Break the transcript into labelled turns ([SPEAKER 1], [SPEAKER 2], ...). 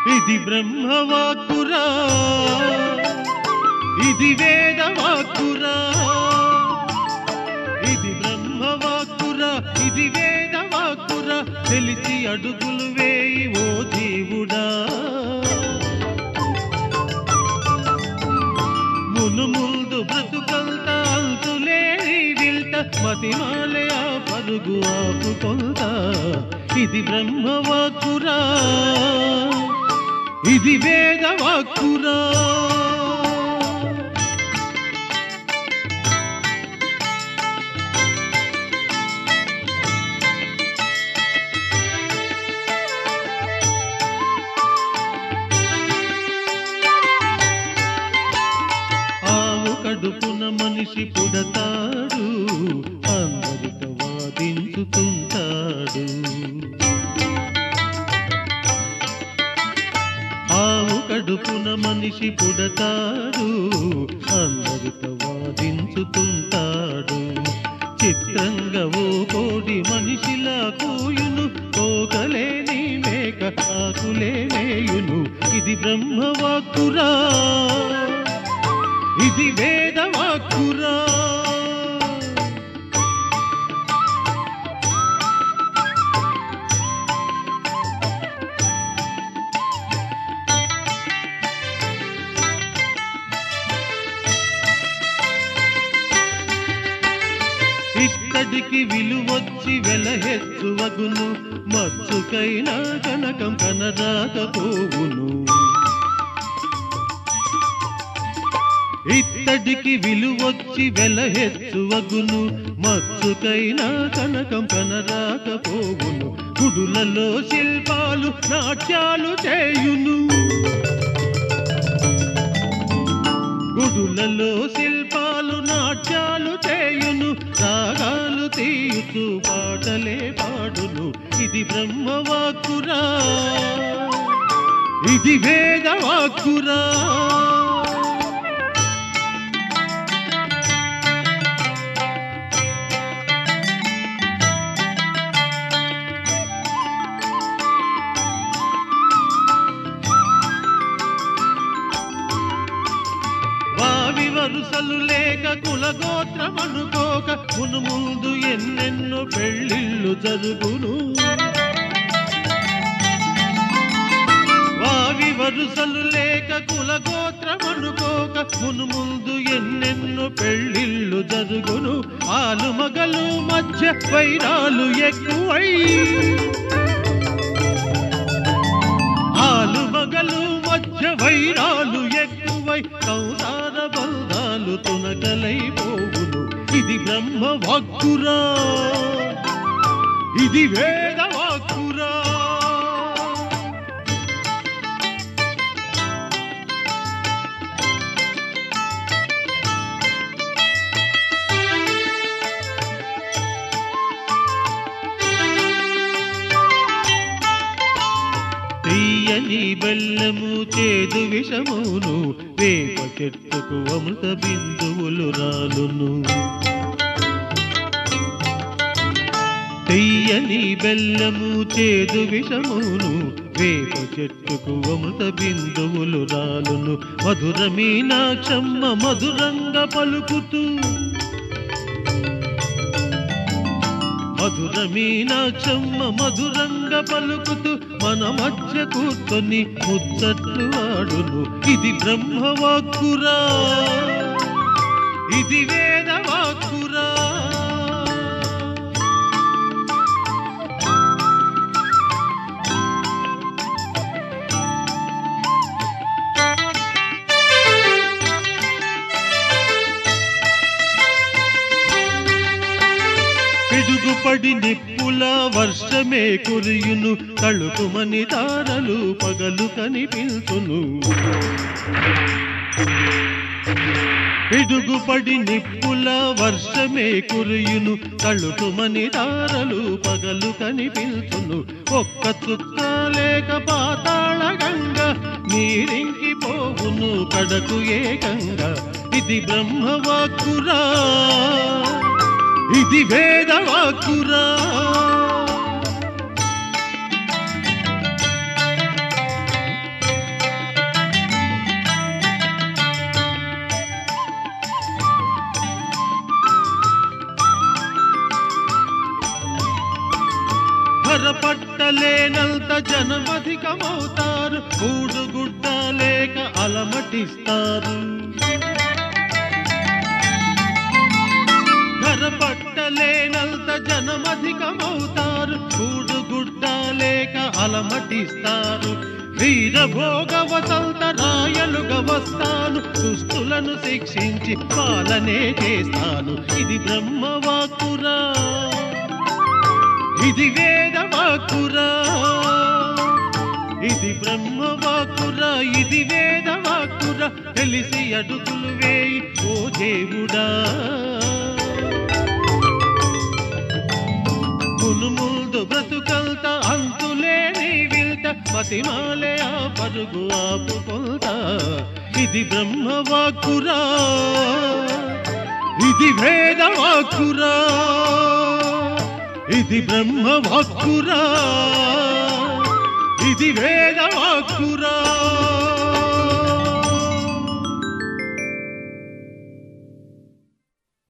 [SPEAKER 1] ఇది బ్రహ్మవాక్కురా ఇది వేదవాక్కురా ఇది బ్రహ్మవాక్కురా ఇది వేదవాక్కురా తెలిసి అడుగులు వేయి ఓ జీవుడా మును ముందు బ్రతుకంత అంతులేని విల్త మతిమాలే ఆ పరుగు ఆపుకొంత ఇది బ్రహ్మవాక్కురా ఇది వేదవాక్కురా ఆవు కడుపున మనిషి పుడతాడు అందరితో వాదించుతుంటాడు ఆవు కడుపున మనిషి పుడతాడు అందరితో వాదించుతుంటాడు చిత్రంగా ఓ కోడి మనిషిలా కోయును కోకలేని మేక ఆకులే మేయును ఇది బ్రహ్మవాక్కురా ఇది వేదవాక్కురా ఇత్తడికి విలువొచ్చి వెలహెచ్చువగును మచ్చుకైనా కనకం కనరాకపోవును ఇత్తడికి విలువొచ్చి వెలహెచ్చువగును మచ్చుకైనా కనకం కనరాకపోవును గుడులలో శిల్పాలు నాట్యాలు చేయును గుడులలో శిల్పాలు నాట్యాలు చేయును రాగాలు తీయుతూ పాటలే పాడును ఇది బ్రహ్మవాక్కురా ఇది వేదవాక్కురా వావి వరుసలు లేక కులగోత్రమనుకోక మును ముందు ఎన్నెన్నో పెళ్ళిళ్ళు జరుగును వావి వరుసలు లేక కులగోత్రమనుకోక మును ముందు ఎన్నెన్నో పెళ్ళిళ్ళు జరుగును ఆలు మగలు మధ్య వైరాలు ఎక్కువై ఆలు మగలు మధ్య వైరాలు ఎక్కువై సంసార బంధాలు తునకలైపోవును ఇది బ్రహ్మ వాక్కురా ఇది వేద వాక్కురా తీయని బెల్లము చేదు విషమును వేప చెట్టుకు అమృత బిందువులు రాలును తీయని బెల్లము చేదు విషమును వేప చెట్టుకు అమృత బిందువులు రాలును మధుర మీనాక్షమ్మ మధురంగా పలుకుతూ మధుర మీనాక్షమ్మ మధురంగా పలుకుతూ మన మధ్య కూర్చొని ముచ్చట్లు ఆడును ఇది బ్రహ్మవాక్కురా ఇది వేదవాక్కురా పిడుగుపడి నిప్పుల వర్షమే కురియును తళుకుమని తారలు పగలు కనిపించును పిడుగుపడి నిప్పుల వర్షమే కురియును తళుకుమని తారలు పగలు కనిపించును ఒక్క చుక్క లేక పాతాళ గంగ నీరింకి పోవును కడకు ఏకంగా ఇది బ్రహ్మవాక్కురా ఇది వేదవాక్కురా జనమధికమవుతారు కూడు గుడ్డ లేక అలమటిస్తారు ధర పట్టలేనంత జనమధికమవుతారు కూడు గుడ్డ లేక అలమటిస్తారు వీరభోగ వసంత రాయలుగా వస్తాను దుస్తులను శిక్షించి పాలనే చేస్తాను ఇది బ్రహ్మవాకురా ఇది వేదవాకురా ఇది బ్రహ్మవాకురా ఇది వేదవాకురా తెలిసి అడుగులు వేయి ఓ దేవుడా మును ముందు బ్రతుకంత అంతులేని విల్ట మతిమాలే ఆ పరుగు ఆపుకొంత ఇది బ్రహ్మవాకురా ఇది వేదవాకురా ఇది బ్రహ్మవాక్కురా ఇది వేదవాక్కురా